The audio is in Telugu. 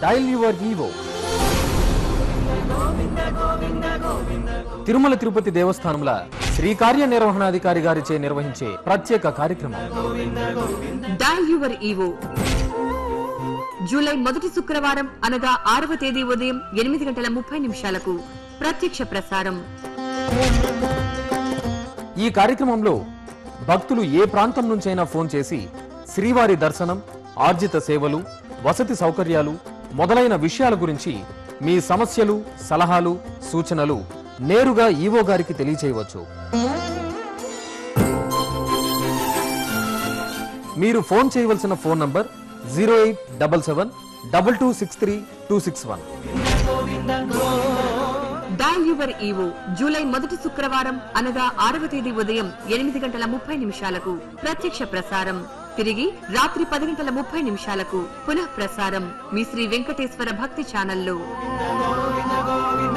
dial your EO Tirumala Tirupati దేవస్థానంల శ్రీ కార్యనిర్వహణాధికారి గారిచే నిర్వహించే ప్రత్యేక కార్యక్రమం డయల్ యువర్ ఈవో జూలై మొదటి శుక్రవారం అనగా ఆరవ తేదీ ఉదయం ఎనిమిది గంటల ముప్పై నిమిషాలకు ప్రత్యక్ష ప్రసారం ఈ కార్యక్రమంలో భక్తులు ఏ ప్రాంతం నుంచైనా ఫోన్ చేసి శ్రీవారి దర్శనం ఆర్జిత సేవలు వసతి సౌకర్యాలు మొదలైన విషయాల గురించి మీ సమస్యలు సలహాలు సూచనలు నేరుగా ఈవో గారికి తెలియచేయవచ్చు మీరు ఫోన్ చేయవలసిన phone number zero eight double seven double two six three two six one dial your EO July మొదటి శుక్రవారం అనగా ఆరవ తేదీ ఉదయం ఎనిమిది గంటల ముప్పై నిమిషాలకు ప్రత్యక్ష ప్రసారం తిరిగి రాత్రి పది గంటల ముప్పై నిమిషాలకు పునః ప్రసారం మీ శ్రీ వెంకటేశ్వర భక్తి ఛానల్లో